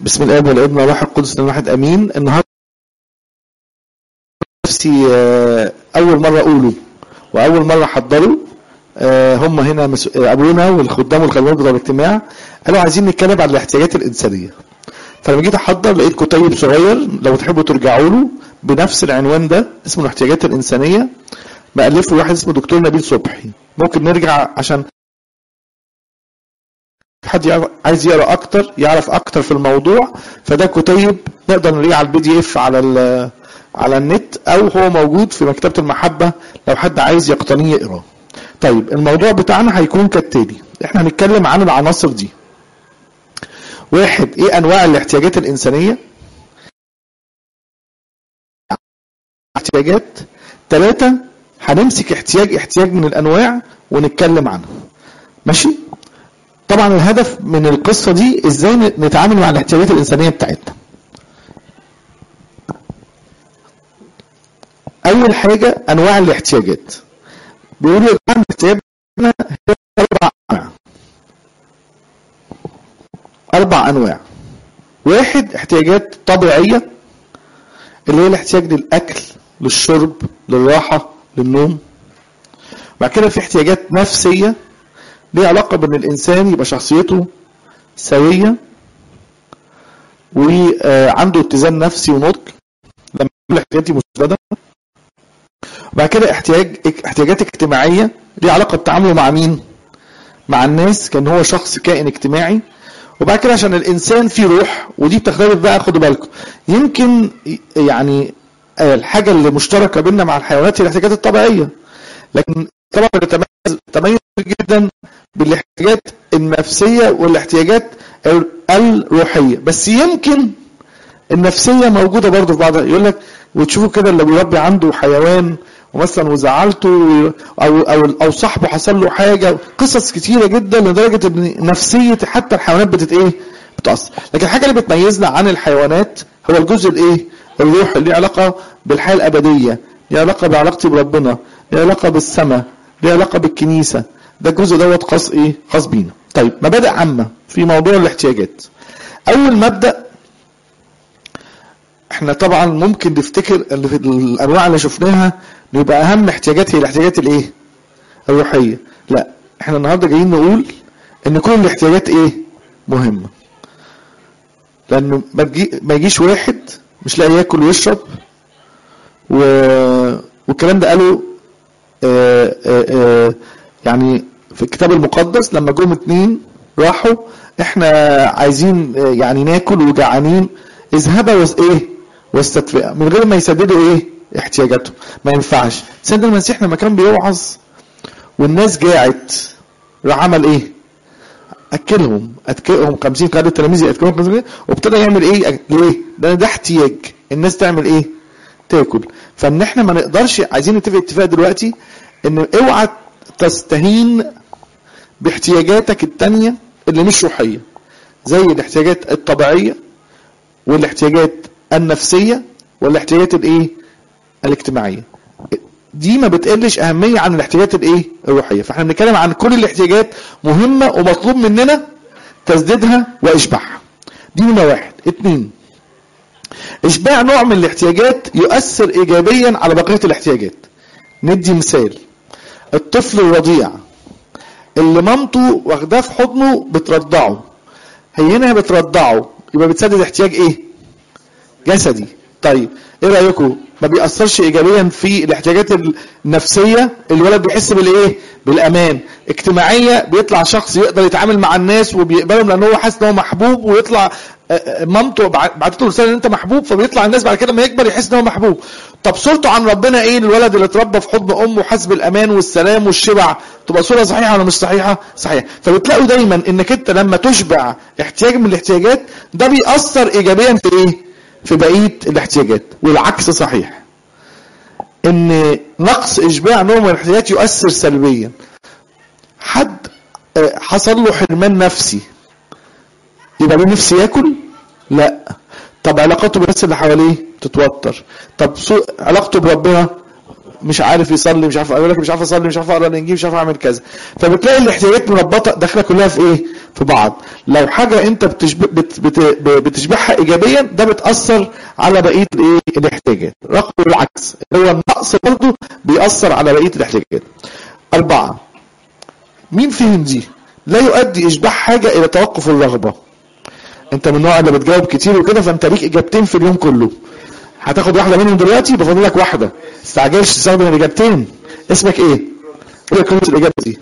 بسم الاب والابن والروح القدس واحد امين النهارده نفسي آه، اول مره اقوله واول مره احضره آه، هم هنا مس- آه، ابونا والخدام والخدمات بتوع الاجتماع قالوا عايزين نتكلم عن الاحتياجات الانسانيه فلما جيت احضر لقيت كتيب صغير لو تحبوا ترجعوا له بنفس العنوان ده اسمه الاحتياجات الانسانيه مألفه واحد اسمه دكتور نبيل صبحي ممكن نرجع عشان حد يعرف عايز يقرا اكتر يعرف اكتر في الموضوع فده كتيب نقدر نلاقيه على البي دي اف على ال- على النت او هو موجود في مكتبه المحبه لو حد عايز يقتنيه يقراه. طيب الموضوع بتاعنا هيكون كالتالي احنا هنتكلم عن العناصر دي. واحد ايه انواع الاحتياجات الانسانيه؟ احتياجات ثلاثة هنمسك احتياج احتياج من الانواع ونتكلم عنه. ماشي؟ طبعا الهدف من القصه دي ازاي نتعامل مع الاحتياجات الانسانيه بتاعتنا اول حاجه انواع الاحتياجات بيقولوا يا جماعه احتياجاتنا هي اربع انواع اربع انواع واحد احتياجات طبيعيه اللي هي الاحتياج للاكل للشرب للراحه للنوم بعد كده في احتياجات نفسيه ليه علاقة بأن الإنسان يبقى شخصيته سوية وعنده اتزان نفسي ونضج لما يكون احتياجاتي مسددة وبعد كده احتياج احتياجات اجتماعية ليه علاقة بتعامله مع مين؟ مع الناس كان هو شخص كائن اجتماعي وبعد كده عشان الإنسان فيه روح ودي بتختلف بقى خدوا بالكم يمكن يعني الحاجة اللي مشتركة بيننا مع الحيوانات هي الاحتياجات الطبيعية لكن طبعا بتتميز تميز جدا بالاحتياجات النفسية والاحتياجات الروحية بس يمكن النفسية موجودة برضه في بعضها يقول لك وتشوفوا كده اللي بيربي عنده حيوان ومثلا وزعلته او او او صاحبه حصل له حاجه قصص كتيره جدا لدرجه ان نفسيه حتى الحيوانات بتت ايه؟ بتاثر لكن الحاجه اللي بتميزنا عن الحيوانات هو الجزء الايه؟ الروح اللي له علاقه بالحياه الابديه ليه علاقه بعلاقتي بربنا ليه علاقه بالسماء ليه علاقه بالكنيسه ده الجزء دوت خاص ايه؟ خاص بينا. طيب مبادئ عامه في موضوع الاحتياجات. اول مبدا احنا طبعا ممكن نفتكر اللي في الانواع اللي شفناها يبقى اهم احتياجات هي الاحتياجات الايه؟ الروحيه. لا احنا النهارده جايين نقول ان كل الاحتياجات ايه؟ مهمه. لانه ما, تجي ما يجيش واحد مش لاقي ياكل ويشرب و... والكلام ده قاله آآ آآ يعني في الكتاب المقدس لما جم اتنين راحوا احنا عايزين يعني ناكل وجعانين اذهبا وس ايه واستدفئا من غير ما يسددوا ايه احتياجاتهم ما ينفعش سيد المسيح لما كان بيوعظ والناس جاعت راح عمل ايه اكلهم اكلهم 50 قاعده التلاميذ ياكلهم 50 وابتدى يعمل ايه ليه ده ده احتياج الناس تعمل ايه تاكل فان احنا ما نقدرش عايزين نتفق اتفاق دلوقتي ان اوعى تستهين باحتياجاتك التانية اللي مش روحية زي الاحتياجات الطبيعية والاحتياجات النفسية والاحتياجات الايه الاجتماعية دي ما بتقلش اهمية عن الاحتياجات الايه الروحية فاحنا بنتكلم عن كل الاحتياجات مهمة ومطلوب مننا تسديدها واشباعها دي نمرة واحد اتنين اشباع نوع من الاحتياجات يؤثر ايجابيا على بقية الاحتياجات ندي مثال الطفل الرضيع اللي مامته واخداه في حضنه بترضعه هي هنا بترضعه يبقى بتسدد احتياج ايه جسدي طيب ايه رايكم ما بيأثرش ايجابيا في الاحتياجات النفسيه الولد بيحس بالايه بالامان اجتماعيه بيطلع شخص يقدر يتعامل مع الناس وبيقبلهم لان هو حاسس ان هو محبوب ويطلع مامته بعتت له رساله ان انت محبوب فبيطلع الناس بعد كده لما يكبر يحس ان هو محبوب طب صورته عن ربنا ايه الولد اللي اتربى في حضن امه وحاسس بالامان والسلام والشبع تبقى صوره صحيحه ولا مش صحيحه صحيحه فبتلاقوا دايما انك انت لما تشبع احتياج من الاحتياجات ده بيأثر ايجابيا في ايه في بقيه الاحتياجات والعكس صحيح ان نقص اشباع نوع من الاحتياجات يؤثر سلبيا حد حصل له حرمان نفسي يبقى له نفسي ياكل لا طب علاقاته بالناس اللي حواليه تتوتر طب علاقته بربنا مش عارف يصلي مش عارف اقول لك مش عارف اصلي مش عارف اقرا الانجيل مش عارف اعمل كذا فبتلاقي الاحتياجات مربطه داخله كلها في ايه في بعض لو حاجة انت بتشبه بت بت بتشبعها ايجابيا ده بتأثر على بقية الايه الاحتياجات رقم العكس هو النقص برضه بيأثر على بقية الاحتياجات أربعة مين فهم دي لا يؤدي إشباع حاجة إلى توقف الرغبة أنت من النوع اللي بتجاوب كتير وكده فأنت ليك إجابتين في اليوم كله هتاخد واحدة منهم دلوقتي بفضل لك واحدة استعجلش تستخدم الإجابتين اسمك إيه؟ إيه كلمة الإجابة دي؟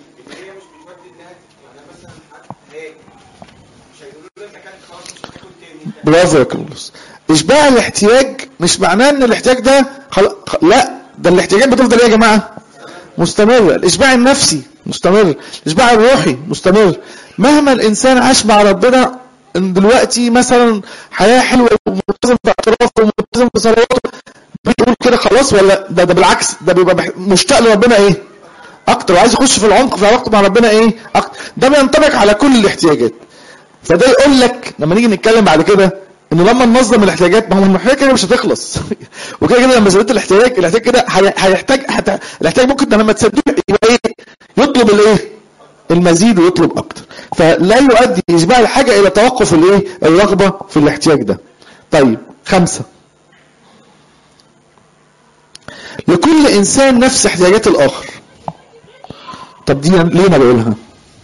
برافو يا كرولوس اشباع الاحتياج مش معناه ان الاحتياج ده خل... خ... لا ده الاحتياجات بتفضل ايه يا جماعه مستمره الاشباع النفسي مستمر الاشباع الروحي مستمر مهما الانسان عاش مع ربنا ان دلوقتي مثلا حياه حلوه وملتزم في اعترافه وملتزم في صلواته بيقول كده خلاص ولا ده ده بالعكس ده بيبقى مح- مشتاق لربنا ايه اكتر وعايز يخش في العمق في علاقته مع ربنا ايه اكتر ده بينطبق على كل الاحتياجات فده يقول لك لما نيجي نتكلم بعد كده ان لما ننظم الاحتياجات ما هو المحتاجات كده مش هتخلص وكده كده لما زودت الاحتياج الاحتياج كده هي- هيحتاج هت... الاحتياج ممكن ده لما تسدده يبقى ايه يطلب الايه المزيد ويطلب اكتر فلا يؤدي اشباع الحاجه الى توقف الايه الرغبه في الاحتياج ده طيب خمسة لكل انسان نفس احتياجات الاخر طب دي ليه ما بقولها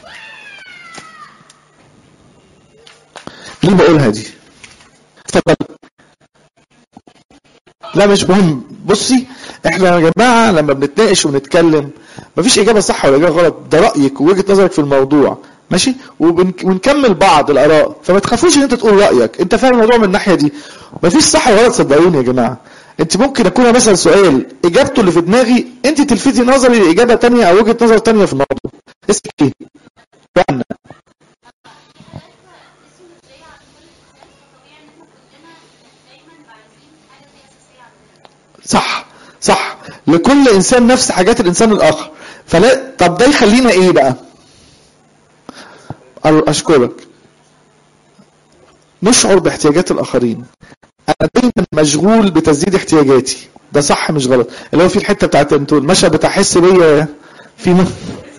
ليه بقولها دي اتفضل لا مش مهم بصي احنا يا جماعه لما بنتناقش ونتكلم مفيش اجابه صح ولا اجابه غلط ده رايك ووجهه نظرك في الموضوع ماشي وبن... ونكمل بعض الاراء فما تخافوش ان انت تقول رايك انت فاهم الموضوع من الناحيه دي مفيش صح ولا غلط صدقوني يا جماعه انت ممكن اكون مثلا سؤال اجابته اللي في دماغي انت تلفتي نظري لاجابه تانية او وجهه نظر تانية في الموضوع اسمك ايه؟ فعلا صح صح لكل انسان نفس حاجات الانسان الاخر فلا طب ده يخلينا ايه بقى أ- اشكرك نشعر باحتياجات الاخرين انا دايما مشغول بتسديد احتياجاتي ده صح مش غلط اللي هو في الحته بتاعت انتوا المشهد بتاع حس بيا في م...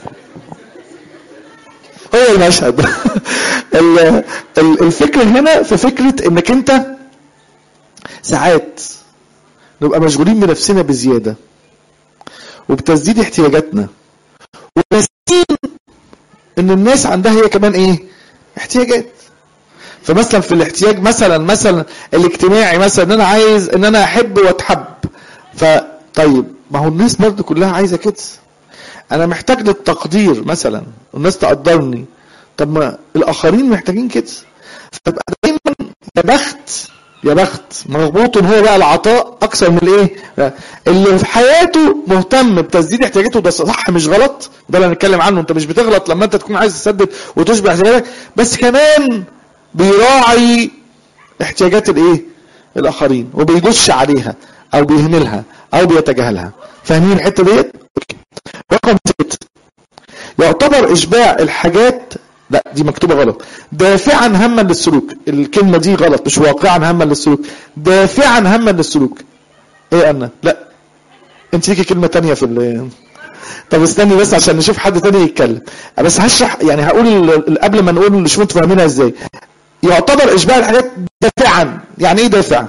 هو المشهد ال- ال- الفكره هنا في فكره انك انت ساعات نبقى مشغولين بنفسنا بزيادة وبتسديد احتياجاتنا وناسين ان الناس عندها هي كمان ايه احتياجات فمثلا في الاحتياج مثلا مثلا الاجتماعي مثلا ان انا عايز ان انا احب واتحب فطيب ما هو الناس برضه كلها عايزه كده انا محتاج للتقدير مثلا الناس تقدرني طب ما الاخرين محتاجين كده فبقى دايما يا بخت يا بخت مربوط هو بقى العطاء اكثر من الايه اللي في حياته مهتم بتسديد احتياجاته ده صح مش غلط ده اللي هنتكلم عنه انت مش بتغلط لما انت تكون عايز تسدد وتشبع احتياجاتك بس كمان بيراعي احتياجات الايه الاخرين وبيدش عليها او بيهملها او بيتجاهلها فاهمين الحته ديت رقم ست يعتبر اشباع الحاجات لا دي مكتوبه غلط دافعا هما للسلوك الكلمه دي غلط مش واقعا هما للسلوك دافعا هما للسلوك ايه انا لا انت ليكي كلمه تانية في ال طب استني بس عشان نشوف حد تاني يتكلم بس هشرح يعني هقول ال- ال- قبل ما نقول نشوف انتوا فاهمينها ازاي يعتبر اشباع الحاجات دافعا يعني ايه دافع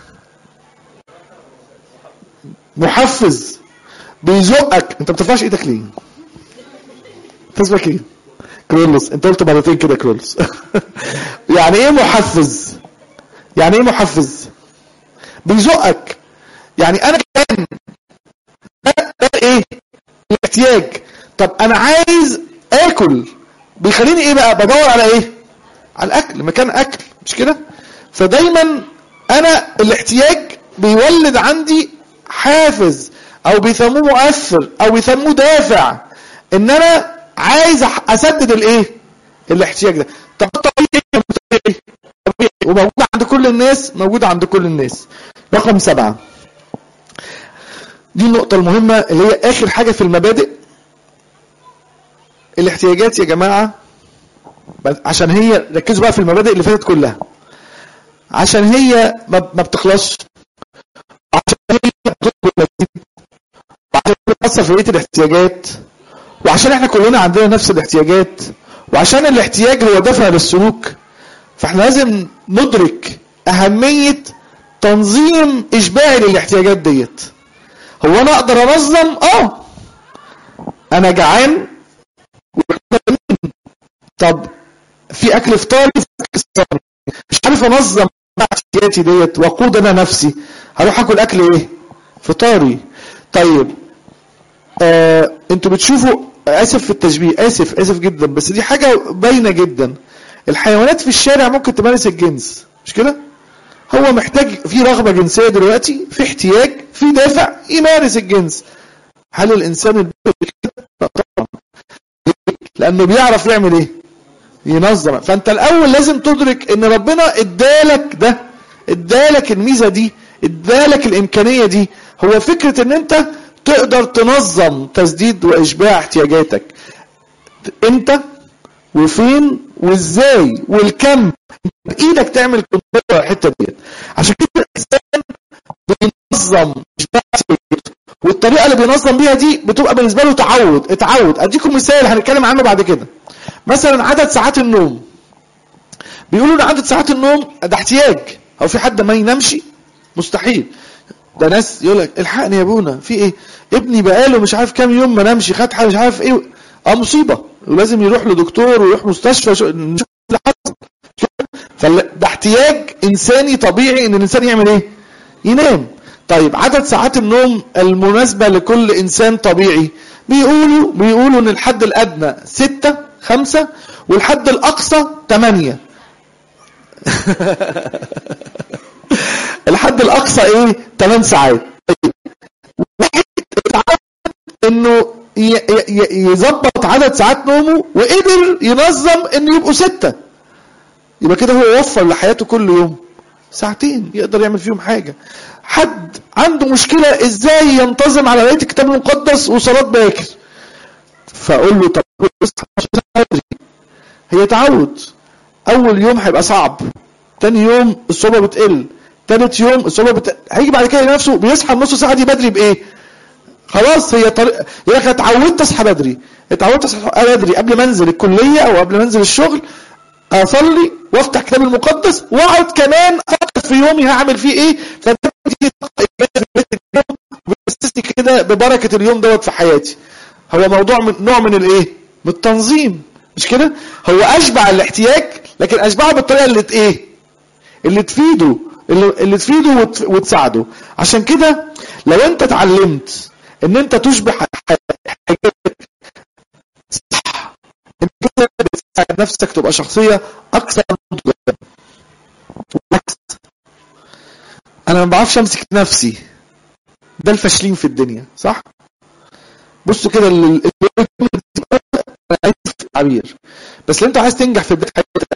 محفز بيزقك انت ما بترفعش ايدك ليه انت اسمك ايه كرولوس انت قلت مرتين كده كرولوس يعني ايه محفز يعني ايه محفز بيزقك يعني انا كمان ده ده ايه الاحتياج طب انا عايز اكل بيخليني ايه بقى بدور على ايه على الاكل مكان اكل مش كده فدايما انا الاحتياج بيولد عندي حافز او بيسموه مؤثر او بيسموه دافع ان انا عايز أح- اسدد الايه الاحتياج ده طب طبيعي طبيعي طبيعي وموجود عند كل الناس موجود عند كل الناس رقم سبعة دي النقطة المهمة اللي هي آخر حاجة في المبادئ الاحتياجات يا جماعة بس عشان هي ركزوا بقى في المبادئ اللي فاتت كلها عشان هي ما ما بتخلصش عشان هي بتطلب مزيد وعشان بتأثر في بقية الاحتياجات وعشان احنا كلنا عندنا نفس الاحتياجات وعشان الاحتياج هو دافع للسلوك فاحنا لازم ندرك اهمية تنظيم اشباعي للاحتياجات ديت هو انا اقدر انظم اه انا جعان طب في اكل فطاري في اكل فطاري مش عارف انظم احتياجاتي ديت واقود انا نفسي هروح اكل اكل ايه فطاري طيب آه انتوا بتشوفوا اسف في التشبيه اسف اسف جدا بس دي حاجه باينه جدا الحيوانات في الشارع ممكن تمارس الجنس مش كده هو محتاج في رغبه جنسيه دلوقتي في احتياج في دافع يمارس الجنس هل الانسان البشري كده لا طبعا لانه بيعرف يعمل ايه ينظم فانت الاول لازم تدرك ان ربنا ادالك ده ادالك الميزه دي ادالك الامكانيه دي هو فكره ان انت تقدر تنظم تسديد واشباع احتياجاتك انت وفين وازاي والكم بايدك تعمل كنترول على الحته ديت عشان كده الانسان بينظم اشباع احتياجاته والطريقه اللي بينظم بيها دي بتبقى بالنسبه له تعود اتعود اديكم مثال هنتكلم عنه بعد كده مثلا عدد ساعات النوم بيقولوا ان عدد ساعات النوم ده احتياج او في حد ما ينامش مستحيل ده ناس يقول لك الحقني يا ابونا في ايه ابني بقاله مش عارف كام يوم ما نامش خد حاجه مش عارف ايه اه مصيبه ولازم يروح لدكتور ويروح مستشفى شو... نشوف اللي حصل فده احتياج انساني طبيعي ان الانسان يعمل ايه ينام طيب عدد ساعات النوم المناسبة لكل إنسان طبيعي بيقولوا بيقولوا إن الحد الأدنى ستة خمسة والحد الأقصى ثمانية الحد الأقصى إيه؟ 8 ساعات طيب واحد اتعود إنه يظبط عدد ساعات نومه وقدر ينظم إنه يبقوا ستة يبقى كده هو وفر لحياته كل يوم ساعتين يقدر يعمل فيهم حاجة حد عنده مشكلة ازاي ينتظم على بقية الكتاب المقدس وصلاة باكر فاقول له طب بدري هي تعود اول يوم هيبقى صعب تاني يوم الصعوبة بتقل تالت يوم الصعوبة بت... هيجي بعد كده نفسه بيصحى النص ساعة دي بدري بايه خلاص هي طريق يا اخي اتعودت اصحى بدري اتعودت اصحى بدري قبل ما انزل الكلية او قبل ما انزل الشغل اصلي وافتح كتاب المقدس واقعد كمان افكر في يومي هعمل فيه ايه بيحسسني كده ببركه اليوم دوت في حياتي هو موضوع من نوع من الايه من التنظيم مش كده هو اشبع الاحتياج لكن اشبعه بالطريقه اللي ايه اللي تفيده اللي, اللي تفيده وت... وتساعده عشان كده لو انت اتعلمت ان انت تشبع حاجات صح انت كده بتساعد نفسك تبقى شخصيه اكثر نضجا انا ما بعرفش امسك نفسي ده الفاشلين في الدنيا صح بصوا كده انا عايز التعبير بس لو انت عايز تنجح في بدايه حياتك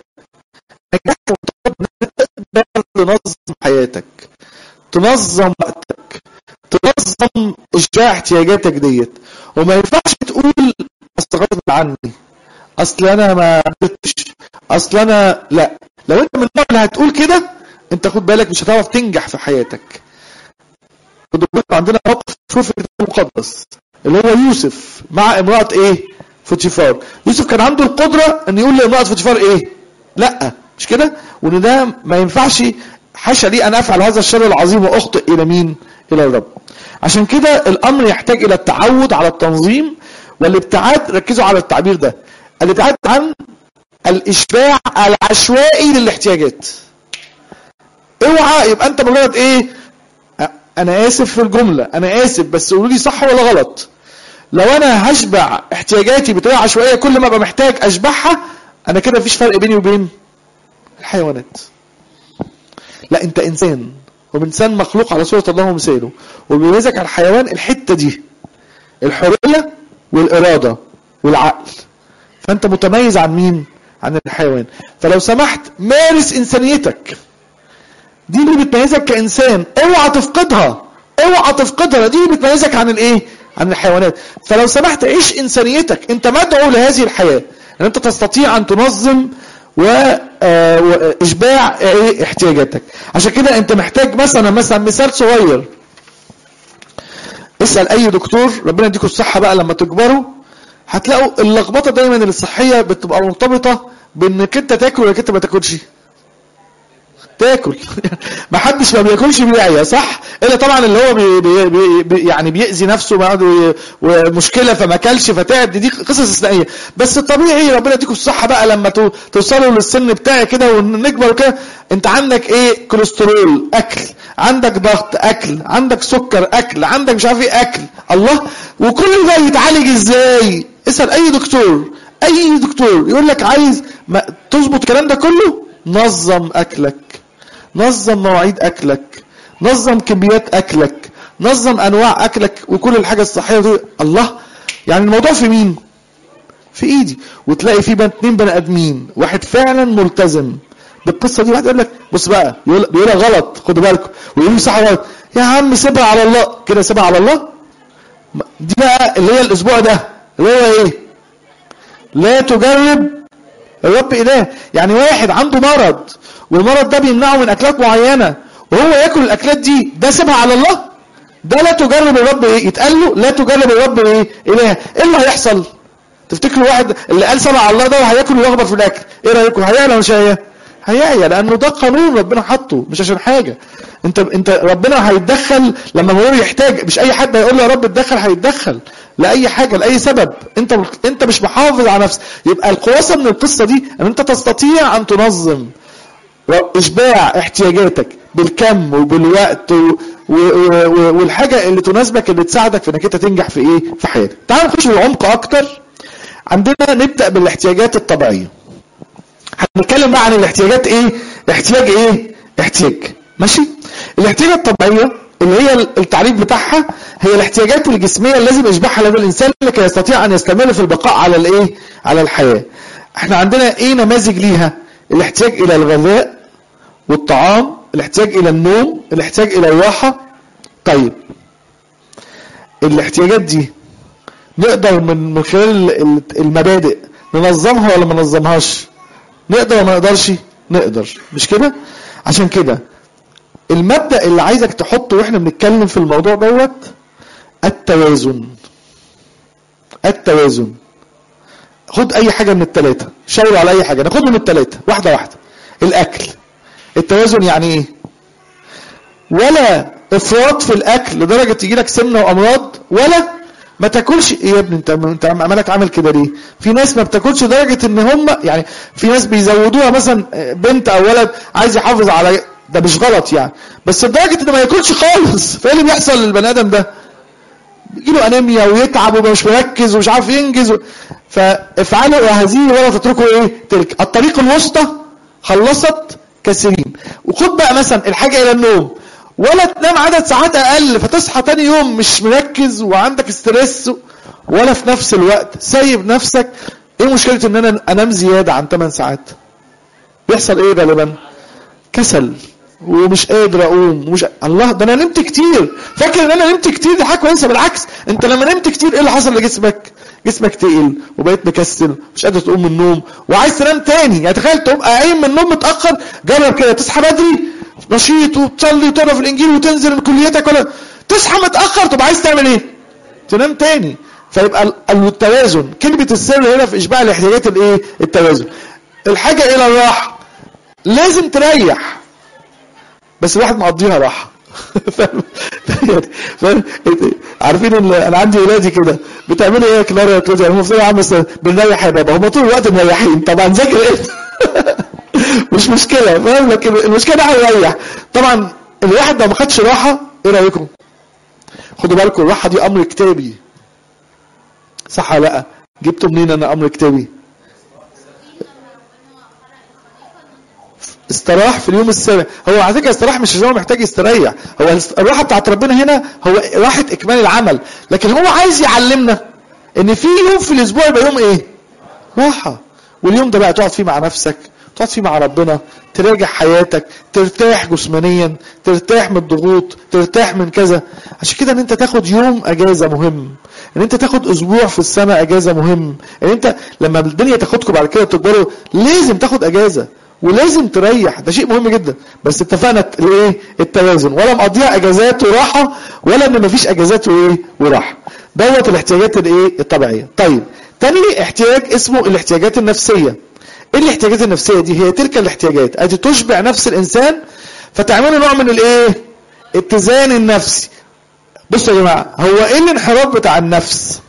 نجاح تنظم حياتك تنظم وقتك تنظم اشجاع احتياجاتك ديت وما ينفعش تقول اصل غصب عني اصل انا ما قدرتش اصل انا لا لو انت من النوع اللي هتقول كده انت خد بالك مش هتعرف تنجح في حياتك خدوا بالكم عندنا موقف شوف الكتاب المقدس اللي هو يوسف مع امرأة ايه فوتيفار يوسف كان عنده القدرة ان يقول لامرأة فوتيفار ايه لا مش كده وان ده ما ينفعش حاشا لي ان افعل هذا الشر العظيم واخطئ الى مين الى الرب عشان كده الامر يحتاج الى التعود على التنظيم والابتعاد ركزوا على التعبير ده الابتعاد عن الاشباع العشوائي للاحتياجات اوعى يبقى انت مجرد ايه انا اسف في الجمله انا اسف بس قولوا لي صح ولا غلط لو انا هشبع احتياجاتي بطريقه عشوائيه كل ما ابقى محتاج اشبعها انا كده مفيش فرق بيني وبين الحيوانات لا انت انسان وانسان مخلوق على صوره الله ومثاله وبيميزك على الحيوان الحته دي الحريه والاراده والعقل فانت متميز عن مين عن الحيوان فلو سمحت مارس انسانيتك دي اللي بتميزك كانسان اوعى تفقدها اوعى تفقدها دي اللي بتميزك عن الايه عن الحيوانات فلو سمحت عيش انسانيتك انت مدعو لهذه الحياه ان انت تستطيع ان تنظم واشباع ايه احتياجاتك عشان كده انت محتاج مثلا مثلا مثال صغير اسال اي دكتور ربنا يديكم الصحه بقى لما تكبروا هتلاقوا اللخبطه دايما الصحيه بتبقى مرتبطه بانك انت تاكل ولا انت ما تاكلش تاكل ما حدش ما بياكلش بيعيا صح الا طبعا اللي هو بي بي بي يعني بيأذي نفسه بعد ومشكله فما اكلش فتعب دي, دي قصص استثنائيه بس الطبيعي ربنا يديكم الصحه بقى لما توصلوا للسن بتاعي كده ونكبر كده انت عندك ايه كوليسترول اكل عندك ضغط اكل عندك سكر اكل عندك مش عارف ايه اكل الله وكل ده يتعالج ازاي اسال اي دكتور اي دكتور يقول لك عايز تظبط الكلام ده كله نظم اكلك نظم مواعيد اكلك نظم كميات اكلك نظم انواع اكلك وكل الحاجه الصحيه دي الله يعني الموضوع في مين في ايدي وتلاقي في اتنين بني ادمين واحد فعلا ملتزم بالقصه دي واحد يقول لك بص بقى بيقول بيقولها غلط خدوا بالكم ويقول لي صح غلط يا عم سيبها على الله كده سيبها على الله دي بقى اللي هي الاسبوع ده اللي هو ايه لا تجرب الرب اله يعني واحد عنده مرض والمرض ده بيمنعه من اكلات معينه وهو ياكل الاكلات دي ده سيبها على الله ده لا تجرب الرب ايه يتقال له لا تجرب الرب ايه اله ايه اللي هيحصل تفتكروا واحد اللي قال سبع على الله ده هياكل ويخبط في الاكل ايه رايكم هيعلى ولا مش هيعلى هيعيا لانه ده قانون ربنا حاطه مش عشان حاجه انت انت ربنا هيتدخل لما هو يحتاج مش اي حد هيقول له يا رب اتدخل هيتدخل لاي حاجه لاي سبب انت انت مش محافظ على نفسك يبقى الخلاصه من القصه دي ان انت تستطيع ان تنظم اشباع احتياجاتك بالكم وبالوقت و... و... و... والحاجه اللي تناسبك اللي تساعدك في انك انت تنجح في ايه في حياتك تعال نخش في العمق اكتر عندنا نبدا بالاحتياجات الطبيعيه هنتكلم بقى عن الاحتياجات ايه احتياج ايه احتياج ماشي الاحتياجات الطبيعيه اللي هي التعريف بتاعها هي الاحتياجات الجسميه اللي لازم يشبعها لدى الانسان لكي يستطيع ان يستمر في البقاء على الايه على الحياه احنا عندنا ايه نماذج ليها الاحتياج الى الغذاء والطعام الاحتياج الى النوم الاحتياج الى الراحه طيب الاحتياجات دي نقدر من من خلال المبادئ ننظمها ولا ما ننظمهاش نقدر ولا ما نقدرش نقدر مش كده عشان كده المبدأ اللي عايزك تحطه واحنا بنتكلم في الموضوع دوت التوازن التوازن خد اي حاجة من التلاتة شاور على اي حاجة ناخد من التلاتة واحدة واحدة الاكل التوازن يعني ايه ولا افراط في الاكل لدرجة تجي لك سمنة وامراض ولا ما تاكلش ايه يا ابني انت انت عمالك عامل كده ليه في ناس ما بتاكلش لدرجه ان هم يعني في ناس بيزودوها مثلا بنت او ولد عايز يحافظ على ده مش غلط يعني بس لدرجه انه ما ياكلش خالص فايه اللي بيحصل للبني ادم ده يجي له انيميا ويتعب وما مش مركز ومش عارف ينجز و... فافعلوا هذه ولا تتركوا ايه تلك الطريق الوسطى خلصت كثيرين وخد بقى مثلا الحاجه الى النوم ولا تنام عدد ساعات اقل فتصحى تاني يوم مش مركز وعندك ستريس ولا في نفس الوقت سايب نفسك ايه مشكله ان انا انام زياده عن 8 ساعات بيحصل ايه غالبا كسل ومش قادر اقوم ومش الله ده انا نمت كتير فاكر ان انا نمت كتير دي حاجه كويسه بالعكس انت لما نمت كتير ايه اللي حصل لجسمك جسمك تقل وبقيت مكسل مش قادر تقوم من النوم وعايز تنام تاني يعني تخيل تبقى قايم من النوم متاخر جرب كده تصحى بدري نشيط وتصلي وتقرا في الانجيل وتنزل من كليتك ولا تصحى متاخر تبقى عايز تعمل ايه تنام تاني فيبقى التوازن كلمه السر هنا في اشباع الاحتياجات الايه التوازن الحاجه الى الراحه لازم تريح بس الواحد مقضيها راحه فاهم فاهم عارفين ان انا عندي ولادي كده بتعملوا ايه يا كلارا يا كلارا هم المفروض يا عم بنريح يا بابا هم طول الوقت مريحين طبعا ذاكر ايه مش مشكله فاهم لكن المشكله هيريح طبعا الواحد لو ما خدش راحه ايه رايكم خدوا بالكم الراحه دي امر كتابي صح ولا لا جبته منين انا امر كتابي استراح في اليوم السابع هو على فكره استراح مش هو محتاج يستريح هو الراحه بتاعت ربنا هنا هو راحه اكمال العمل لكن هو عايز يعلمنا ان في يوم في الاسبوع يبقى يوم ايه راحه واليوم ده بقى تقعد فيه مع نفسك تقعد فيه مع ربنا تراجع حياتك ترتاح جسمانيا ترتاح من الضغوط ترتاح من كذا عشان كده ان انت تاخد يوم اجازه مهم ان انت تاخد اسبوع في السنه اجازه مهم ان انت لما الدنيا تاخدكم بعد كده تكبروا لازم تاخد اجازه ولازم تريح ده شيء مهم جدا بس اتفقنا الايه التوازن ولا مقضيها اجازات وراحه ولا ان مفيش اجازات وايه وراحه دوت الاحتياجات الايه الطبيعيه طيب تاني احتياج اسمه الاحتياجات النفسيه ايه الاحتياجات النفسيه دي هي تلك الاحتياجات التي تشبع نفس الانسان فتعمل نوع من الايه اتزان النفسي بصوا يا جماعه هو ايه الانحراف بتاع النفس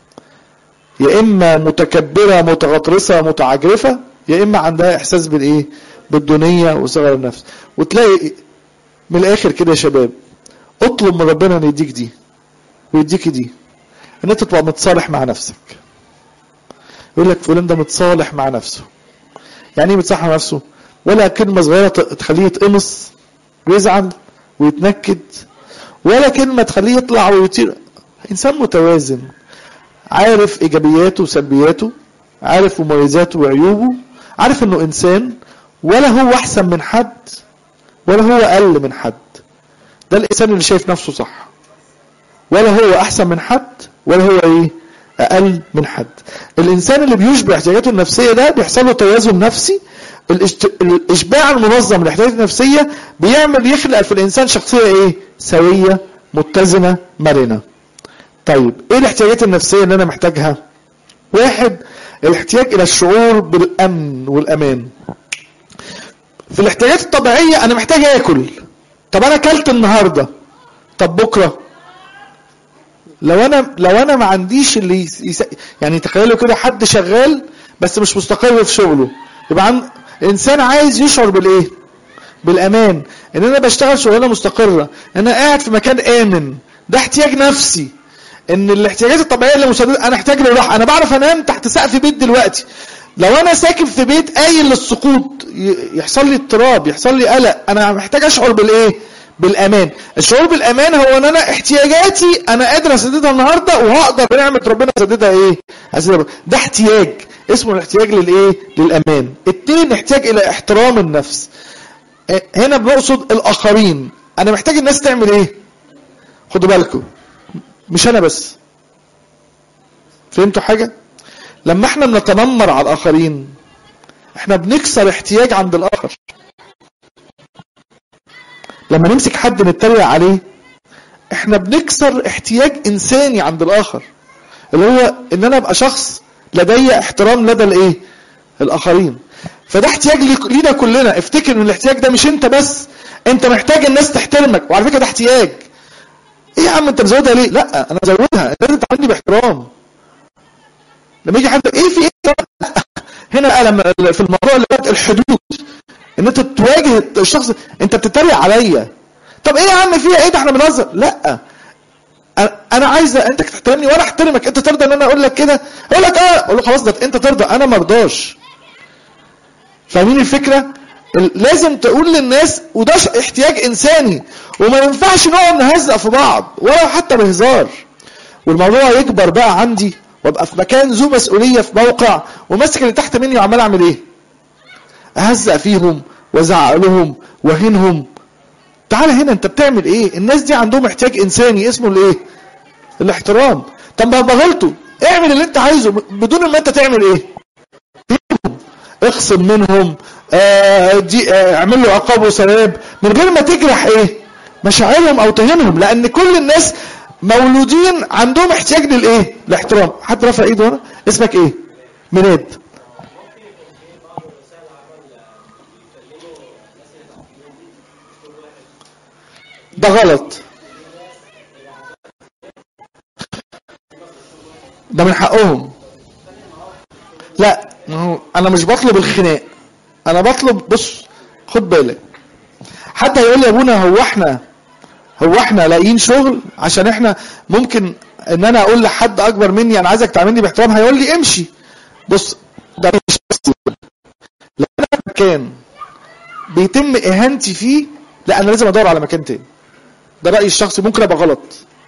يا اما متكبره متغطرسه متعجرفه يا اما عندها احساس بالايه بالدنيه وصغر النفس وتلاقي من الاخر كده يا شباب اطلب من ربنا ان يديك دي ويديك دي ان انت تبقى متصالح مع نفسك يقول لك فلان ده متصالح مع نفسه يعني ايه متصالح مع نفسه ولا كلمه صغيره تخليه يتقمص ويزعل ويتنكد ولا كلمه تخليه يطلع ويطير انسان متوازن عارف ايجابياته وسلبياته عارف مميزاته وعيوبه عارف انه انسان ولا هو احسن من حد ولا هو اقل من حد ده الانسان اللي شايف نفسه صح ولا هو احسن من حد ولا هو ايه اقل من حد الانسان اللي بيشبع احتياجاته النفسيه ده بيحصل له توازن نفسي الاشباع المنظم للاحتياجات النفسيه بيعمل يخلق في الانسان شخصيه ايه سويه متزنه مرنه طيب ايه الاحتياجات النفسيه اللي انا محتاجها واحد الاحتياج الى الشعور بالامن والامان في الاحتياجات الطبيعيه انا محتاج اكل طب انا اكلت النهارده طب بكره لو انا لو انا ما عنديش اللي يس... يعني تخيلوا كده حد شغال بس مش مستقر في شغله يبقى عن انسان عايز يشعر بالايه بالامان ان انا بشتغل شغلانه مستقره ان انا قاعد في مكان امن ده احتياج نفسي ان الاحتياجات الطبيعيه اللي مسدده انا احتاج لراحه انا بعرف انام تحت سقف بيت دلوقتي لو انا ساكن في بيت قايل للسقوط يحصل لي اضطراب يحصل لي قلق انا محتاج اشعر بالايه بالامان الشعور بالامان هو ان انا احتياجاتي انا قادر اسددها النهارده وهقدر بنعمه ربنا اسددها ايه اسددها ده احتياج اسمه الاحتياج للايه للامان اتنين احتياج الى احترام النفس هنا بنقصد الاخرين انا محتاج الناس تعمل ايه خدوا بالكم مش انا بس فهمتوا حاجه لما احنا بنتنمر على الاخرين احنا بنكسر احتياج عند الاخر لما نمسك حد نتريق عليه احنا بنكسر احتياج انساني عند الاخر اللي هو ان انا ابقى شخص لدي احترام لدى الايه الاخرين فده احتياج لينا كلنا افتكر ان الاحتياج ده مش انت بس انت محتاج الناس تحترمك وعلى فكره ده احتياج ايه يا عم انت مزودها ليه لا انا مزودها لازم تعاملني باحترام لما يجي حد ايه في ايه هنا بقى لما في الموضوع اللي فات الحدود ان انت تواجه الشخص انت بتتريق عليا طب ايه يا عم فيها ايه ده احنا بنهزر لا انا عايزه انت تحترمني وانا احترمك انت ترضى ان انا اقول لك كده اقول لك اه اقول له خلاص ده انت ترضى انا ما ارضاش فاهمين الفكره لازم تقول للناس وده احتياج انساني وما ينفعش نقعد نهزق في بعض ولا حتى بهزار والموضوع يكبر بقى عندي وابقى في مكان ذو مسؤوليه في موقع وماسك اللي تحت مني وعمال اعمل ايه اهزق فيهم وازعق لهم واهينهم تعال هنا انت بتعمل ايه الناس دي عندهم احتياج انساني اسمه الايه الاحترام طب ما غلطوا اعمل اللي انت عايزه بدون ما انت تعمل ايه اخصم منهم آه دي آه اعمل له عقاب وثواب من غير ما تجرح ايه مشاعرهم او تهينهم لان كل الناس مولودين عندهم احتياج للايه الاحترام حد رفع ايده هنا اسمك ايه ميلاد ده غلط ده من حقهم لا انا مش بطلب الخناق انا بطلب بص خد بالك حتى يقول لي يا ابونا هو احنا هو احنا لاقيين شغل عشان احنا ممكن ان انا اقول لحد اكبر مني انا عايزك تعاملني باحترام هيقول لي امشي بص ده مش بس لو انا مكان بيتم اهانتي فيه لا انا لازم ادور على مكان تاني ده رايي الشخصي ممكن ابقى غلط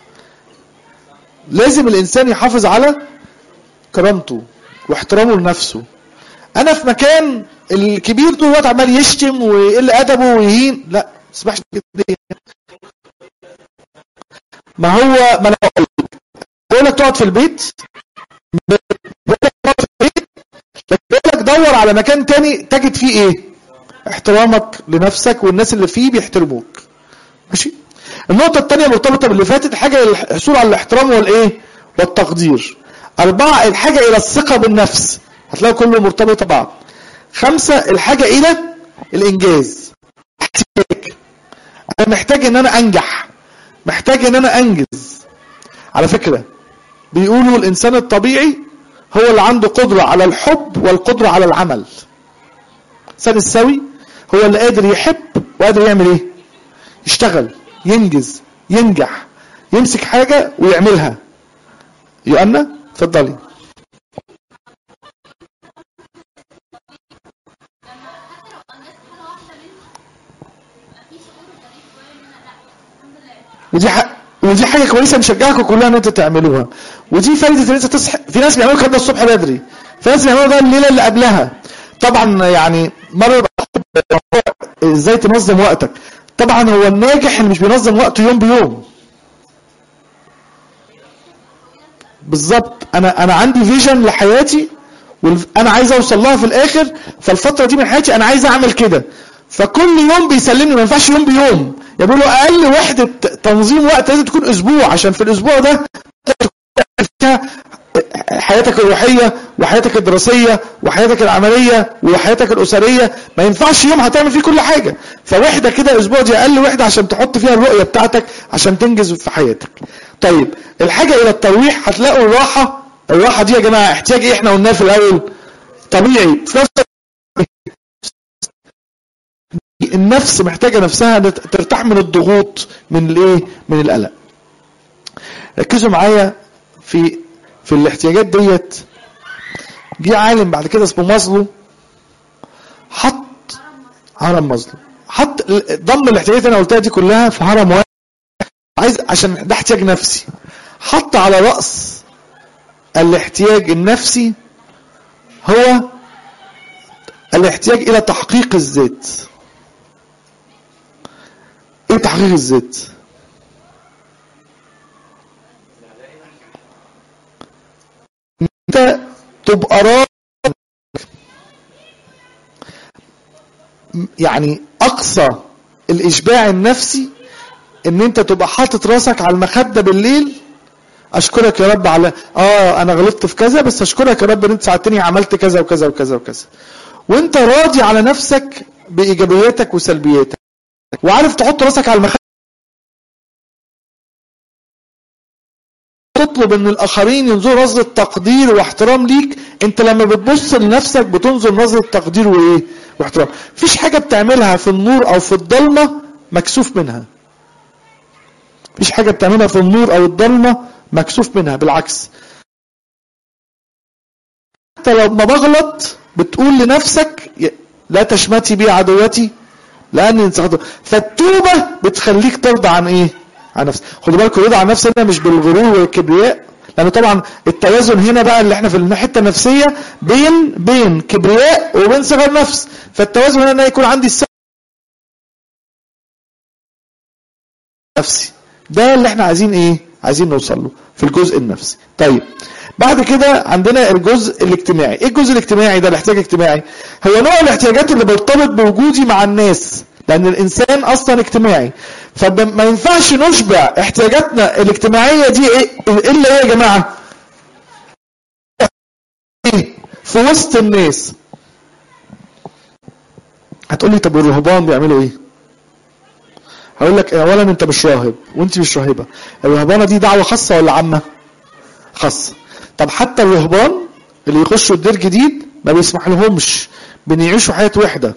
لازم الانسان يحافظ على كرامته واحترامه لنفسه انا في مكان الكبير طول الوقت عمال يشتم ويقل ادبه ويهين لا ما تسمحش كده ما هو ما انا بقول لك تقعد في البيت بقول لك تقعد في البيت بقول لك دور على مكان تاني تجد فيه ايه احترامك لنفسك والناس اللي فيه بيحترموك ماشي النقطة الثانية مرتبطة باللي فاتت حاجة الحصول على الاحترام والايه والتقدير أربعة الحاجة إلى الثقة بالنفس هتلاقوا كله مرتبط ببعض خمسة الحاجة إلى الإنجاز احتياج أنا محتاج إن أنا أنجح محتاج إن أنا أنجز على فكرة بيقولوا الإنسان الطبيعي هو اللي عنده قدرة على الحب والقدرة على العمل الإنسان السوي هو اللي قادر يحب وقادر يعمل إيه يشتغل ينجز ينجح يمسك حاجة ويعملها يؤمن اتفضلي ودي ح... ودي حاجه كويسه نشجعكم كلها ان انتوا تعملوها ودي فايده ان انت تصحى في ناس بيعملوا كده الصبح بدري في ناس بيعملوا ده الليله اللي قبلها طبعا يعني مره ازاي تنظم وقتك طبعا هو الناجح اللي مش بينظم وقته يوم بيوم بالظبط انا انا عندي فيجن لحياتي وانا عايز اوصل لها في الاخر فالفتره دي من حياتي انا عايز اعمل كده فكل يوم بيسلمني ما ينفعش يوم بيوم يقول له اقل وحده تنظيم وقت لازم تكون اسبوع عشان في الاسبوع ده حياتك الروحيه وحياتك الدراسيه وحياتك العمليه وحياتك الاسريه ما ينفعش يوم هتعمل فيه كل حاجه فوحده كده اسبوع دي اقل وحده عشان تحط فيها الرؤيه بتاعتك عشان تنجز في حياتك طيب الحاجه الى الترويح هتلاقوا الراحه الراحه دي يا جماعه احتياج ايه احنا قلناه في الاول طبيعي في نفس النفس محتاجه نفسها ترتاح من الضغوط من الايه من القلق ركزوا معايا في في الاحتياجات ديت جه عالم بعد كده اسمه مازلو حط هرم مازلو حط ضم الاحتياجات اللي انا قلتها دي كلها في هرم واحد عايز عشان ده احتياج نفسي حط على راس الاحتياج النفسي هو الاحتياج الى تحقيق الذات ايه تحقيق الذات انت تبقى راضي يعني اقصى الاشباع النفسي ان انت تبقى حاطط راسك على المخده بالليل اشكرك يا رب على اه انا غلطت في كذا بس اشكرك يا رب ان انت ساعدتني عملت كذا وكذا وكذا وكذا وانت راضي على نفسك بايجابياتك وسلبياتك وعارف تحط راسك على المخده تطلب ان الاخرين ينظروا نظرة تقدير واحترام ليك انت لما بتبص لنفسك بتنظر نظرة تقدير وايه واحترام مفيش حاجة بتعملها في النور او في الضلمة مكسوف منها مفيش حاجة بتعملها في النور او الضلمة مكسوف منها بالعكس حتى لما بغلط بتقول لنفسك لا تشمتي بي عدوتي لاني انسخطت فالتوبة بتخليك ترضى عن ايه عن نفسك خدوا بالكم الرضا عن نفسنا مش بالغرور والكبرياء لان طبعا التوازن هنا بقى اللي احنا في الحته النفسيه بين بين كبرياء وبين صغر نفس فالتوازن هنا ان يكون عندي السبب نفسي ده اللي احنا عايزين ايه عايزين نوصل له في الجزء النفسي طيب بعد كده عندنا الجزء الاجتماعي ايه الجزء الاجتماعي ده الاحتياج الاجتماعي هو نوع الاحتياجات اللي مرتبط بوجودي مع الناس لان الانسان اصلا اجتماعي فما ينفعش نشبع احتياجاتنا الاجتماعية دي ايه الا ايه يا جماعة في وسط الناس هتقولي طب الرهبان بيعملوا ايه هقول لك اولا انت مش راهب وانت مش راهبة الرهبانة دي دعوة خاصة ولا عامة خاصة طب حتى الرهبان اللي يخشوا الدير جديد ما بيسمح لهمش بنعيشوا حياة وحدة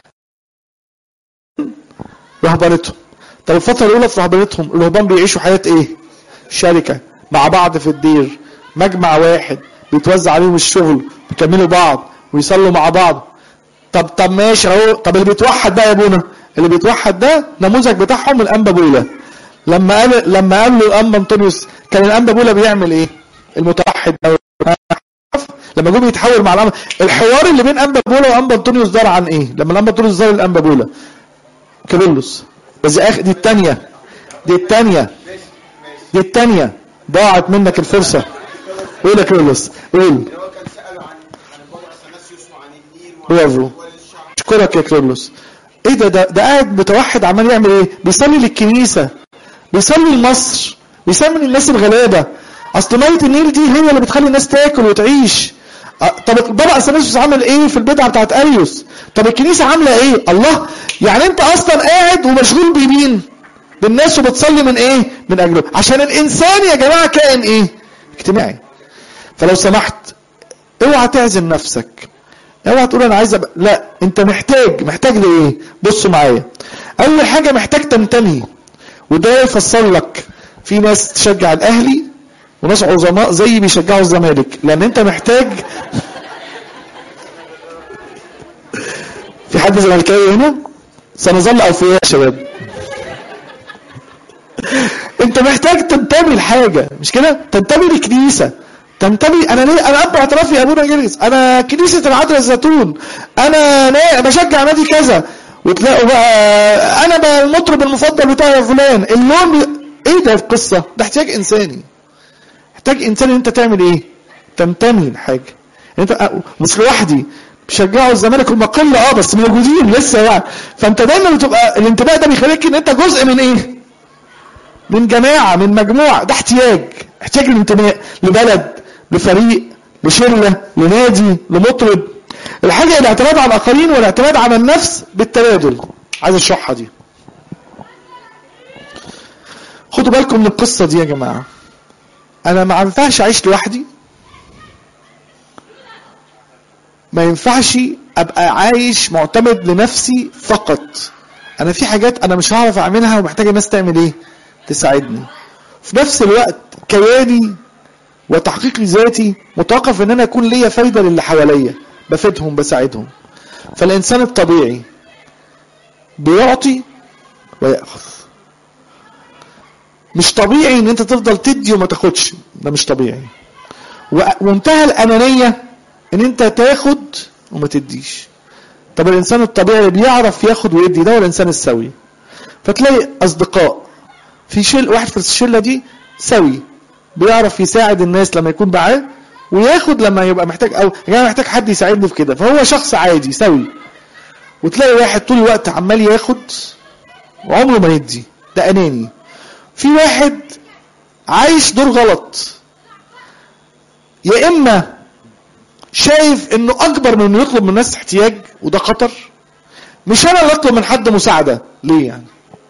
رهبانتهم طب الفترة الأولى في رهبانتهم الرهبان بيعيشوا حياة إيه؟ شركة مع بعض في الدير مجمع واحد بيتوزع عليهم الشغل بيكملوا بعض ويصلوا مع بعض طب طب ماشي اهو طب اللي بيتوحد بقى يا ابونا اللي بيتوحد ده نموذج بتاعهم الانبا بولا لما قال لما قال له الانبا انطونيوس كان الانبا بولا بيعمل ايه؟ المتوحد ده لما جم يتحول مع الانبا الحوار اللي بين انبا بولا وانبا انطونيوس دار عن ايه؟ لما الانبا انطونيوس زار الانبا بولا كيرلس بس دي اخ دي الثانيه دي الثانيه دي الثانيه ضاعت منك الفرصه قول يا كيرلس قول برافو اشكرك يا كيرلس ايه ده ده ده قاعد متوحد عمال يعمل ايه بيصلي للكنيسه بيصلي لمصر بيصلي للناس الغلابه اصل ميه النيل دي هي اللي بتخلي الناس تاكل وتعيش أه، طب بابا اثناسيوس عمل ايه في البدعه بتاعت اريوس طب الكنيسه عامله ايه الله يعني انت اصلا قاعد ومشغول بمين بالناس وبتصلي من ايه من اجله عشان الانسان يا جماعه كائن ايه اجتماعي فلو سمحت اوعى تعزل نفسك اوعى تقول انا عايز أبقى. لا انت محتاج محتاج لايه بصوا معايا اول حاجه محتاج تنتمي وده يفسر لك في ناس تشجع الاهلي وناس عظماء زي بيشجعوا الزمالك لان انت محتاج في حد زملكاوي هنا سنظل اوفياء يا شباب انت محتاج تنتمي لحاجه مش كده تنتمي لكنيسه تنتمي انا ليه انا اب اعترافي يا ابونا جرجس انا كنيسه العذراء الزيتون انا نا- بشجع نادي كذا وتلاقوا بقى انا بقى المطرب المفضل بتاعي يا فلان اللون بي- ايه ده القصه ده احتياج انساني محتاج انسان ان انت تعمل ايه تنتمي لحاجه انت أ- مش لوحدي بيشجعوا الزمالك هم قله اه بس موجودين لسه يعني فانت دايما بتبقى الانتماء ده بيخليك ان انت جزء من ايه من جماعه من مجموعه ده احتياج احتياج الانتماء لبلد لفريق لشله لنادي لمطرب الحاجه الاعتماد على الاخرين والاعتماد على النفس بالتبادل عايز اشرحها دي خدوا بالكم من القصه دي يا جماعه انا ما ينفعش اعيش لوحدي ما ينفعش ابقى عايش معتمد لنفسي فقط انا في حاجات انا مش هعرف اعملها ومحتاج الناس تعمل ايه تساعدني في نفس الوقت كياني وتحقيقي ذاتي متوقف ان انا يكون ليا فايده للي حواليا بفيدهم بساعدهم فالانسان الطبيعي بيعطي ويأخذ مش طبيعي ان انت تفضل تدي وما تاخدش ده مش طبيعي و- ومنتهى الانانيه ان انت تاخد وما تديش طب الانسان الطبيعي اللي بيعرف ياخد ويدي ده هو الانسان السوي فتلاقي اصدقاء في شل واحد في الشله دي سوي بيعرف يساعد الناس لما يكون معاه وياخد لما يبقى محتاج او يعني محتاج حد يساعدني في كده فهو شخص عادي سوي وتلاقي واحد طول الوقت عمال ياخد وعمره ما يدي ده اناني في واحد عايش دور غلط يا اما شايف انه اكبر من انه يطلب من الناس احتياج وده خطر مش انا اللي اطلب من حد مساعده ليه يعني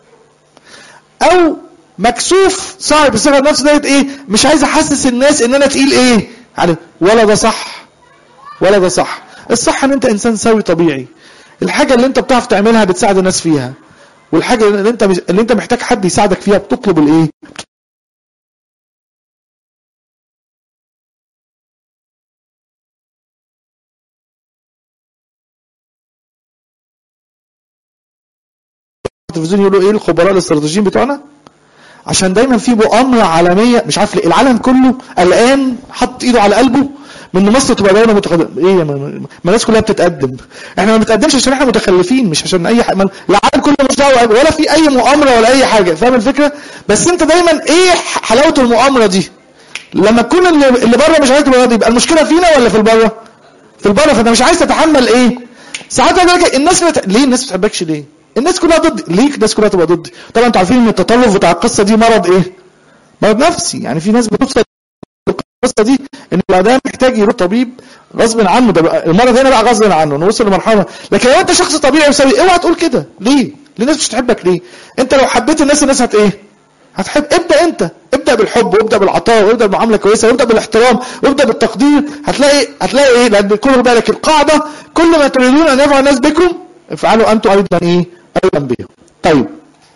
او مكسوف صاحب الثقه النفس ديت ايه مش عايز احسس الناس ان انا تقيل ايه يعني ولا ده صح ولا ده صح الصح ان انت انسان سوي طبيعي الحاجه اللي انت بتعرف تعملها بتساعد الناس فيها والحاجه اللي انت مش... اللي انت محتاج حد يساعدك فيها بتطلب الايه التلفزيون يقولوا ايه الخبراء الاستراتيجيين بتوعنا عشان دايما في مؤامره عالميه مش عارف ليه العالم كله قلقان حط ايده على قلبه من ان مصر تبقى دوله متقدمه ايه ما, ما ما الناس كلها بتتقدم احنا ما بنتقدمش عشان احنا متخلفين مش عشان اي حاجه العالم كله مش دعوه ولا في اي مؤامره ولا اي حاجه فاهم الفكره بس انت دايما ايه حلاوه المؤامره دي لما تكون اللي, اللي بره مش عايز تبقى يبقى المشكله فينا ولا في البره في البره فانت مش عايز تتحمل ايه ساعات أقول لك الناس بت... ليه الناس ما بتحبكش ليه الناس كلها ضد ليه الناس كلها تبقى ضدي طبعا انتوا عارفين ان التطرف بتاع القصه دي مرض ايه مرض نفسي يعني في ناس بتوصل القصه دي ان بعدها محتاج يروح طبيب غصب عنه ده بقى المرض هنا بقى غصب عنه انه وصل لمرحله لكن لو انت شخص طبيعي وسوي اوعى تقول كده ليه؟ ليه الناس مش تحبك ليه؟ انت لو حبيت الناس الناس هت ايه؟ هتحب ابدا انت ابدا بالحب وابدا بالعطاء وابدا بالمعامله كويسه وابدا بالاحترام وابدا بالتقدير هتلاقي هتلاقي ايه؟ لان كل بالك القاعده كل ما تريدون ان يفعل الناس بكم افعلوا انتم ايضا ايه؟ ايضا بهم. طيب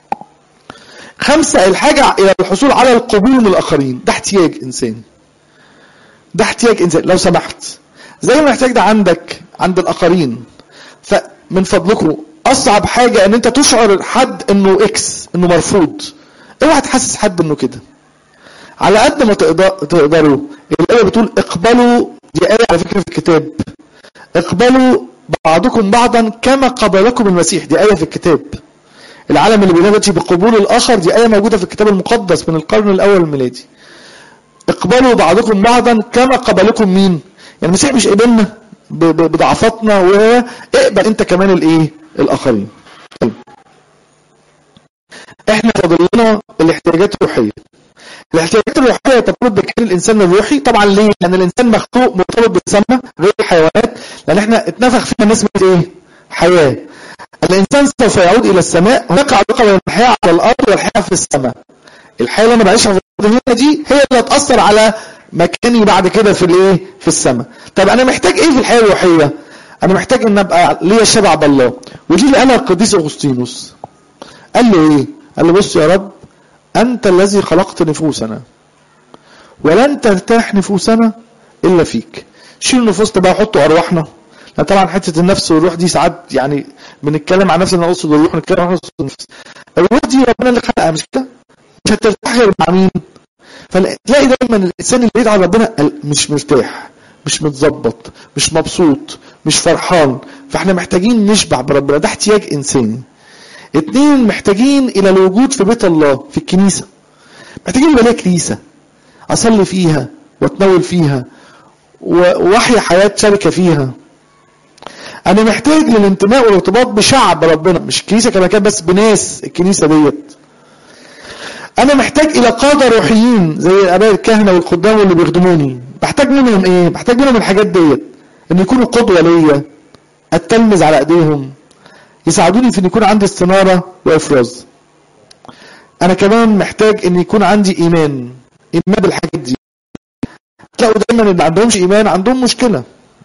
خمسه الحاجه الى الحصول على القبول من الاخرين ده احتياج انساني. ده احتياج انسان لو سمحت زي ما الاحتياج ده عندك عند الاخرين فمن فضلكم اصعب حاجه ان انت تشعر حد انه اكس انه مرفوض اوعى تحسس حد انه كده على قد ما تقدر تقدروا الايه بتقول اقبلوا دي ايه على فكره في الكتاب اقبلوا بعضكم بعضا كما قبلكم المسيح دي ايه في الكتاب العالم اللي بينادي بقبول الاخر دي ايه موجوده في الكتاب المقدس من القرن الاول الميلادي اقبلوا بعضكم بعضا كما قبلكم مين يعني المسيح مش قبلنا بضعفاتنا وهو اقبل انت كمان الايه الاخرين طيب. احنا فاضل لنا الاحتياجات الروحيه الاحتياجات الروحيه ترتبط بكيان الانسان الروحي طبعا ليه لان الانسان مخلوق مرتبط بالسماء غير الحيوانات لان احنا اتنفخ فينا نسبه ايه حياه الانسان سوف يعود الى السماء هناك علاقه بين الحياه على الارض والحياه في السماء الحياه اللي انا بعيشها في الارض هنا دي هي اللي هتاثر على مكاني بعد كده في الايه في السماء طب انا محتاج ايه في الحياه الروحيه انا محتاج ان ابقى ليا شبع بالله ودي اللي قالها القديس اغسطينوس قال له ايه قال له بص يا رب انت الذي خلقت نفوسنا ولن ترتاح نفوسنا الا فيك شيل نفوسنا بقى وحطوا ارواحنا لا طبعا حته النفس والروح دي ساعات يعني بنتكلم عن نفس انا اقصد الروح نتكلم عن نفس النفس الروح دي ربنا اللي خلقها مش كده مش هترتاح غير مع مين فتلاقي دايما الانسان اللي بعيد عن ربنا مش مرتاح مش متظبط مش مبسوط مش فرحان فاحنا محتاجين نشبع بربنا ده احتياج انساني اتنين محتاجين الى الوجود في بيت الله في الكنيسه محتاجين يبقى ليا كنيسه اصلي فيها واتناول فيها واحيا حياه شركه فيها انا محتاج للانتماء والارتباط بشعب ربنا مش كنيسه كمكان بس بناس الكنيسه ديت انا محتاج الى قاده روحيين زي الاباء الكهنه والخدام اللي بيخدموني بحتاج منهم ايه بحتاج منهم الحاجات ديت ان يكونوا قدوه ليا اتلمذ على ايديهم يساعدوني في ان يكون عندي استناره وافراز انا كمان محتاج ان يكون عندي ايمان ايمان بالحاجات دي تلاقوا دايما اللي ما عندهمش ايمان عندهم مشكله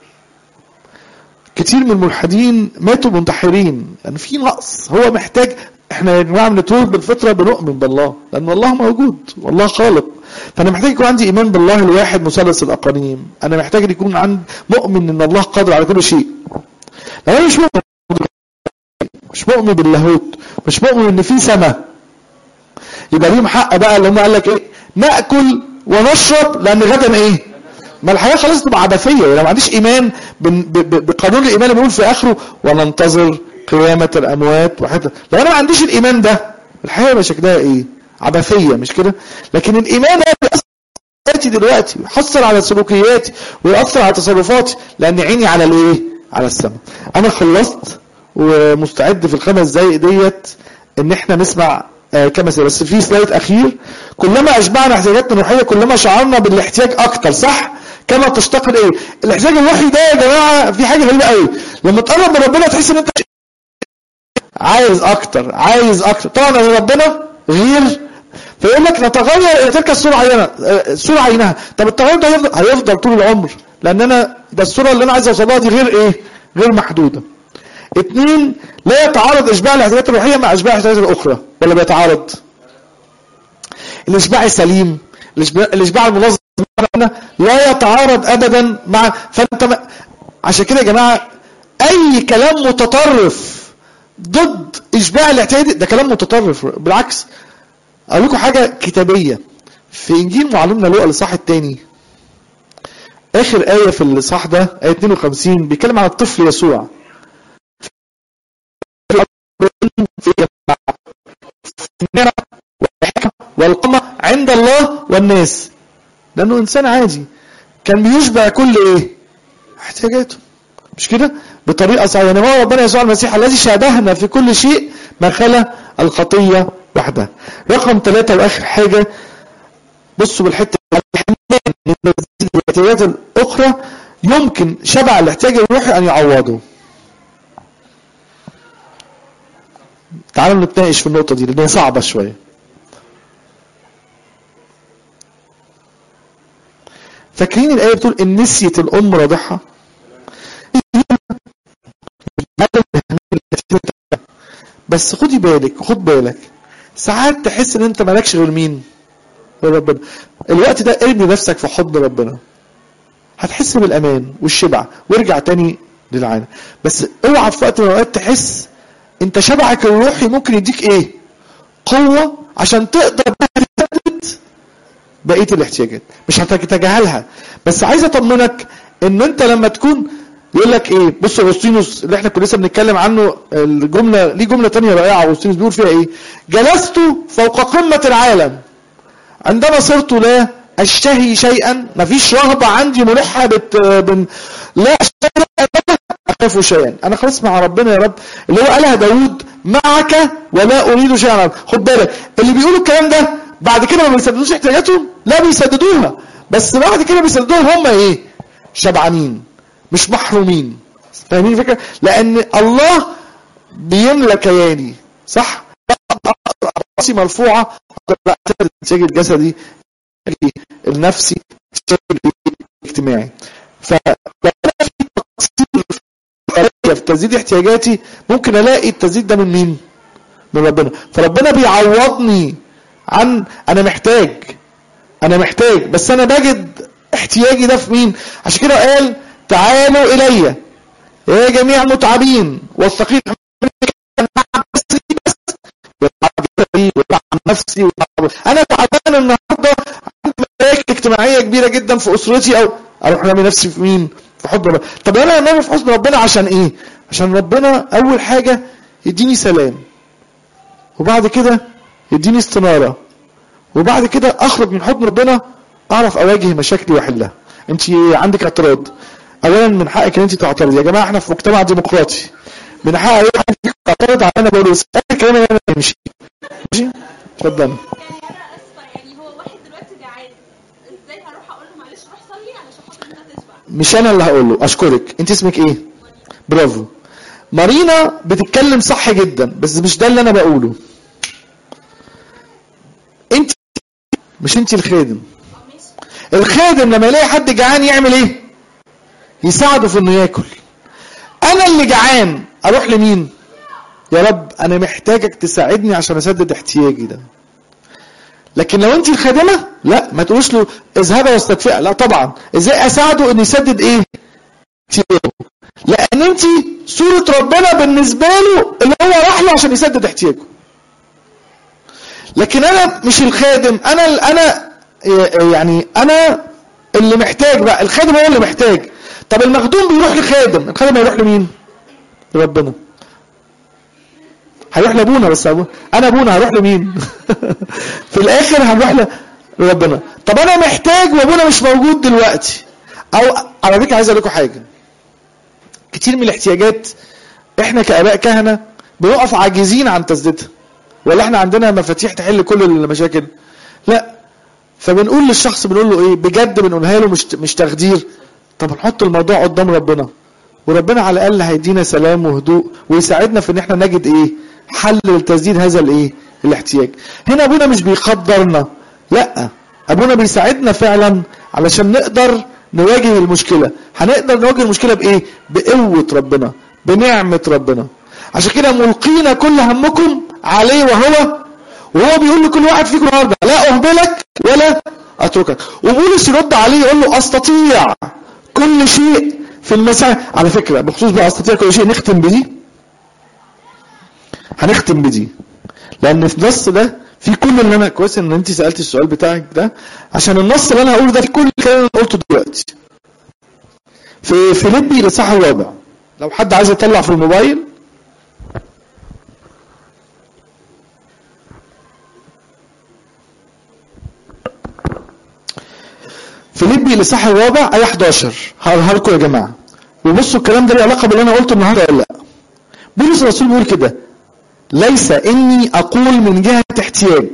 كتير من الملحدين ماتوا منتحرين لان في نقص هو محتاج احنا يا جماعه بنتولد بالفطره بنؤمن بالله لان الله موجود والله خالق فانا محتاج يكون عندي ايمان بالله الواحد مثلث الاقانيم انا محتاج ان يكون عندي مؤمن ان الله قادر على كل شيء لو انا مش مؤمن مش مؤمن باللاهوت مش مؤمن ان في سماء يبقى ليهم حق بقى اللي هم قال لك ايه ناكل ونشرب لان غدا ايه ما الحياه خلاص تبقى عبثيه لو ما عنديش ايمان بقانون الايمان اللي بيقول في اخره وننتظر قيامه الاموات وحتى لو انا ما عنديش الايمان ده الحياه يبقى شكلها ايه عبثيه مش كده لكن الايمان حياتي دلوقتي ويحصل على سلوكياتي ويأثر على تصرفاتي لان عيني على الايه على السماء انا خلصت ومستعد في الخمس دقايق ديت ان احنا نسمع آه كما سيبقى. بس في سلايد اخير كلما اشبعنا احتياجاتنا الروحيه كلما شعرنا بالاحتياج اكتر صح كما تشتاق الايه الاحتياج الروحي ده يا جماعه في حاجه غريبه قوي لما تقرب من ربنا تحس ان انت عايز اكتر عايز اكتر طبعا ربنا غير فيقول لك نتغير الى تلك الصوره عينها الصوره عينها طب التغير ده هيفضل, هيفضل طول العمر لان انا ده الصوره اللي انا عايز اوصلها دي غير ايه غير محدوده اثنين لا يتعارض اشباع الاحتياجات الروحيه مع اشباع الاحتياجات الاخرى ولا بيتعارض الاشباع السليم الاشباع المنظم لا يتعارض ابدا مع فانت م... عشان كده يا جماعه اي كلام متطرف ضد اشباع الاحتياج ده كلام متطرف بالعكس اقول لكم حاجه كتابيه في انجيل معلمنا لوقا الاصحاح الثاني اخر ايه في الاصحاح ده ايه 52 بيتكلم عن الطفل يسوع والقمة عند الله والناس لانه انسان عادي كان بيشبع كل ايه احتياجاته مش كده بطريقه صحيحه يعني هو ربنا يسوع المسيح الذي شابهنا في كل شيء ما خلا الخطيه وحدها رقم ثلاثة واخر حاجه بصوا بالحته الاحتياجات الاخرى يمكن شبع الاحتياج الروحي ان يعوضه تعالوا نتناقش في النقطة دي لأنها صعبة شوية فاكرين الآية بتقول إن نسيت الأم رضعها بس خدي بالك خد بالك ساعات تحس ان انت مالكش غير مين غير ربنا الوقت ده ارمي نفسك في حضن ربنا هتحس بالامان والشبع وارجع تاني للعالم بس اوعى في وقت من الاوقات تحس انت شبعك الروحي ممكن يديك ايه قوة عشان تقدر تثبت بقية الاحتياجات مش هتتجاهلها بس عايز اطمنك ان انت لما تكون يقول لك ايه بص اغسطينوس اللي احنا كنا لسه بنتكلم عنه الجمله ليه جمله ثانيه رائعه اغسطينوس بيقول فيها ايه جلست فوق قمه العالم عندما صرت لا اشتهي شيئا مفيش رغبه عندي ملحه بت... بن... لا اشتهي اخاف شيئا انا خلاص مع ربنا يا رب اللي هو قالها داوود معك ولا اريد شيئا خد بالك اللي بيقولوا الكلام ده بعد كده ما بيسددوش احتياجاتهم لا بيسددوها بس بعد كده بيسددوها هم ايه شبعانين مش محرومين فاهمين الفكره لان الله بيملى كياني صح راسي مرفوعه لا الاحتياج الجسدي النفسي الاجتماعي ف في تسديد احتياجاتي ممكن الاقي التسديد ده من مين من ربنا فربنا بيعوضني عن انا محتاج انا محتاج بس انا بجد احتياجي ده في مين عشان كده قال تعالوا الي يا جميع المتعبين والثقيل نفسي انا تعبان النهارده عندي مشاكل اجتماعيه كبيره جدا في اسرتي او اروح ارمي نفسي في مين في حضن ربنا طب انا انام في حضن ربنا عشان ايه عشان ربنا اول حاجه يديني سلام وبعد كده يديني استناره وبعد كده اخرج من حضن ربنا اعرف اواجه مشاكلي واحلها انت عندك اعتراض اولا من حقك ان انت تعترض يا جماعه احنا في مجتمع ديمقراطي من حق اي حد يعترض على انا بقوله بس الكلام اللي انا يمشي ماشي اتفضل انا اسفه يعني هو واحد دلوقتي جعان ازاي هروح اقول له معلش روح صلي علشان خاطر انت تشبع مش انا اللي هقول له اشكرك انت اسمك ايه برافو مارينا بتتكلم صح جدا بس مش ده اللي انا بقوله انت مش انت الخادم الخادم لما يلاقي حد جعان يعمل ايه يساعده في انه ياكل انا اللي جعان اروح لمين يا رب انا محتاجك تساعدني عشان اسدد احتياجي ده لكن لو انت الخادمه لا ما تقولش له اذهب واستدفئ لا طبعا ازاي اساعده ان يسدد ايه احتياجه لان انت صوره ربنا بالنسبه له اللي هو راح له عشان يسدد احتياجه لكن انا مش الخادم انا ال- انا يعني انا اللي محتاج بقى الخادم هو اللي محتاج طب المخدوم بيروح لخادم الخادم هيروح لمين لربنا هيروح لابونا بس أبونا. انا ابونا هروح لمين في الاخر هنروح لربنا طب انا محتاج وابونا مش موجود دلوقتي او على فكره عايز اقول لكم حاجه كتير من الاحتياجات احنا كاباء كهنه بنقف عاجزين عن تسديدها ولا احنا عندنا مفاتيح تحل كل المشاكل لا فبنقول للشخص بنقول له ايه بجد بنقولها له مش مش تخدير طب نحط الموضوع قدام ربنا وربنا على الاقل هيدينا سلام وهدوء ويساعدنا في ان احنا نجد ايه حل لتسديد هذا الايه الاحتياج هنا ابونا مش بيقدرنا لا ابونا بيساعدنا فعلا علشان نقدر نواجه المشكله هنقدر نواجه المشكله بايه بقوه ربنا بنعمه ربنا عشان كده ملقينا كل همكم عليه وهو وهو بيقول لكل واحد فيكم النهارده لا اهملك ولا اتركك وبولس يرد عليه يقول له استطيع كل شيء في المساء على فكره بخصوص بقى استطيع كل شيء نختم بدي هنختم بدي لان في النص ده في كل اللي انا كويس ان انت سالت السؤال بتاعك ده عشان النص اللي انا هقوله ده في كل الكلام اللي أنا قلته دلوقتي في فيليبي الاصحاح الرابع لو حد عايز يطلع في الموبايل فيليبي الاصحاح الرابع ايه 11 هقولها لكم يا جماعه وبصوا الكلام ده له علاقه باللي انا قلته النهارده ولا لا بولس الرسول بيقول كده ليس اني اقول من جهه احتياج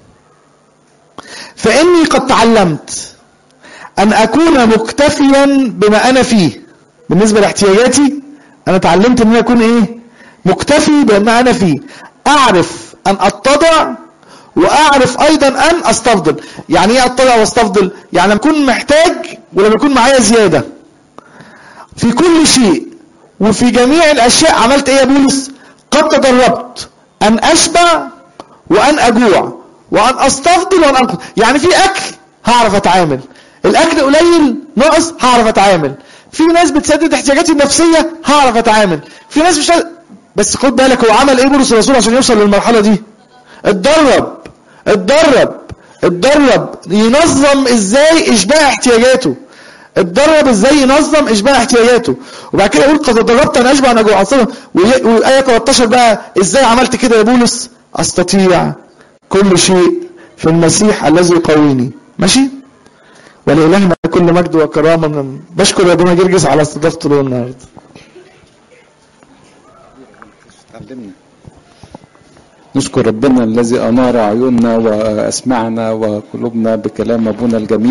فاني قد تعلمت ان اكون مكتفيا بما انا فيه بالنسبه لاحتياجاتي انا تعلمت ان انا اكون ايه مكتفي بما انا فيه اعرف ان اتضع واعرف ايضا ان استفضل يعني ايه اتضع واستفضل يعني اكون محتاج ولما يكون معايا زياده في كل شيء وفي جميع الاشياء عملت ايه يا بولس قد تدربت ان اشبع وان اجوع وان استفضل وان انقذ يعني في اكل هعرف اتعامل الاكل قليل ناقص هعرف اتعامل في ناس بتسدد احتياجاتي النفسيه هعرف اتعامل في ناس مش بس خد بالك هو عمل ايه بولس الرسول عشان يوصل للمرحله دي اتدرب اتدرب اتدرب ينظم ازاي اشباع احتياجاته اتدرب ازاي ينظم اشباع احتياجاته وبعد كده يقول قد تدربت ان اشبع انا جوع والايه 13 بقى ازاي عملت كده يا بولس استطيع كل شيء في المسيح الذي يقويني ماشي ولإلهنا كل مجد وكرامة بشكر يا ابونا جرجس على استضافته له النهارده علمنا نشكر ربنا الذي أنار عيوننا وأسمعنا وقلوبنا بكلام أبونا الجميل